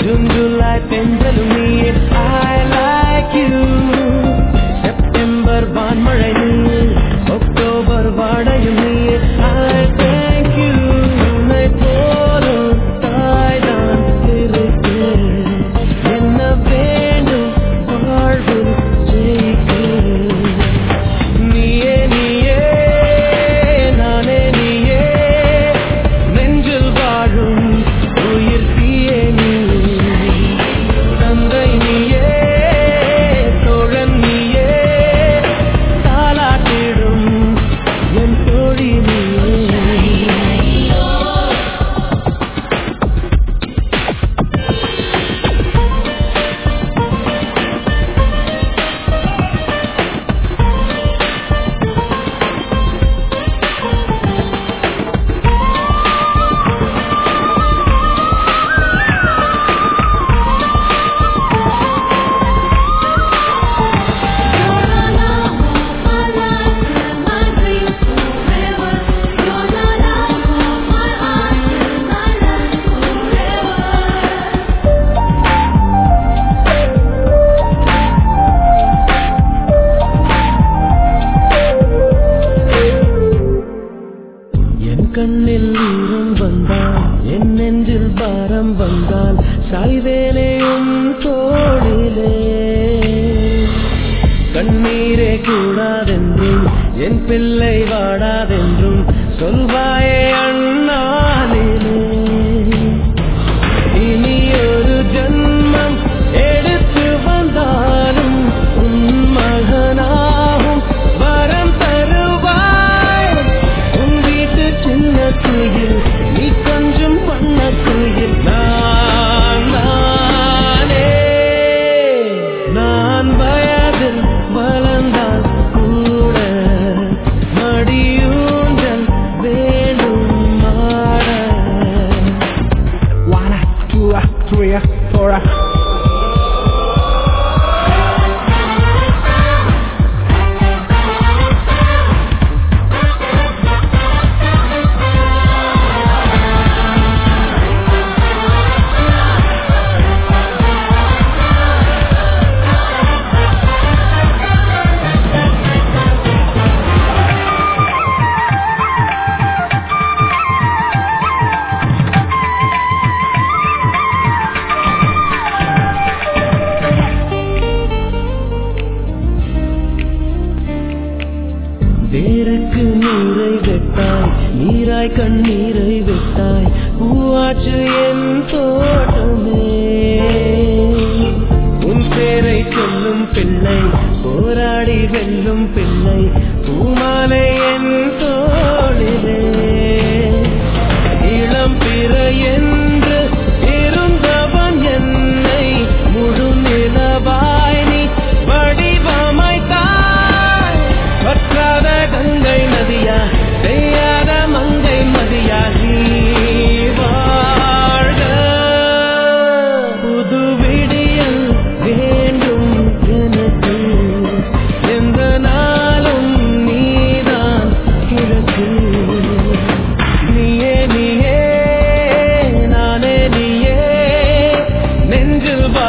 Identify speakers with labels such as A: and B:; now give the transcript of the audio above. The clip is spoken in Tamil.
A: ஜூன் ஜூலை தென்றலும் நீயே I like you செப்டம்பர் வான்மழை நீ அக்டோபர் வாடையும் நீயே I thank you உன்னை போலும் தாய்தான் இருக்கு என்ன வேண்டும் வாழ்வில் ஜெயிக்க நீயே நீயே நானே நீயே நெஞ்சில் வாழும் உயிர் தீயே நீ தந்தை நீயே தோழன் நீயே தாலாட்டிடும் என் தோழி நீயே என் கண்ணில் ஈரம் வந்தால் என் நெஞ்சில் பாரம் வந்தால் சாய்வேலையும் தோழிலே கண்ணீரே கூடாதென்றும் என் பிள்ளை வாடாதென்றும் சொல்வாயே அண்ணாலிலே இனி ஒரு ஜன்மம் எடுத்து வந்தாலும் உன் மகனாகும் வரம் தருவாய் உன் வீட்டு சின்ன குயில் நீ கொஞ்சம் பண்ண குயில் நான் நானே நான் வயதில் வளர்ந்தால் கூட மடியூஞ்சல் வேண்டும் மாட
B: One, two, three, four.
A: வேருக்கு நீரை வெட்டாய் நீராய் கண்ணீரை வெட்டாய் பூவாற்று என் தோட்டமே உன் பேரை சொல்லும் பிள்ளை போராடி வெல்லும் பிள்ளை பூமாலை என் தோளிலே இளம் பிற என்று இருந்தவன் என்னை முழு நிலவாய் நீ வடிவமைத்தாய் வற்றாத கங்கை நதியா செய்யாத மங்கை மதியா நீ வாழ்க புது விடியல் வேண்டும் எனக்கு எந்த நாளும் நீதான் கிழக்கு நீயே நீயே நானே நீயே நெஞ்சில் வா